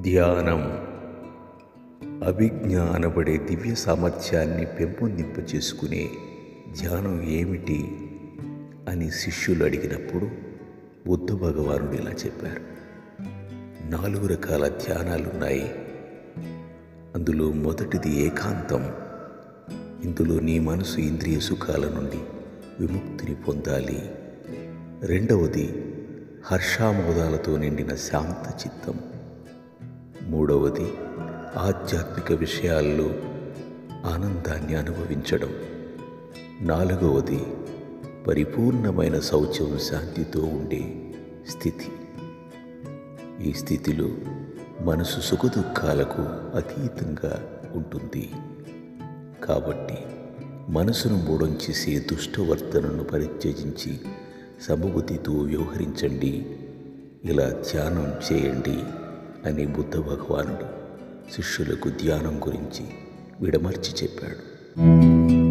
ధ్యానం అభిజ్ఞానపడే దివ్య సామర్థ్యాన్ని పెంపొందింప చేసుకునే ధ్యానం ఏమిటి అని శిష్యులు అడిగినప్పుడు బుద్ధ భగవానుడు ఇలా చెప్పారు నాలుగు రకాల ధ్యానాలున్నాయి అందులో మొదటిది ఏకాంతం ఇందులో నీ మనసు ఇంద్రియ సుఖాల నుండి విముక్తిని పొందాలి రెండవది హర్షామోదాలతో నిండిన శాంత చిత్తం మూడవది ఆధ్యాత్మిక విషయాల్లో ఆనందాన్ని అనుభవించడం నాలుగవది పరిపూర్ణమైన శౌచం శాంతితో ఉండే స్థితి ఈ స్థితిలో మనసు సుఖదుఖాలకు అతీతంగా ఉంటుంది కాబట్టి మనసును మూడం చేసే దుష్టవర్తనను పరిత్యజించి సమబుద్ధితో వ్యవహరించండి ఇలా ధ్యానం చేయండి అని బుద్ధ భగవానుడు శిష్యులకు ధ్యానం గురించి విడమర్చి చెప్పాడు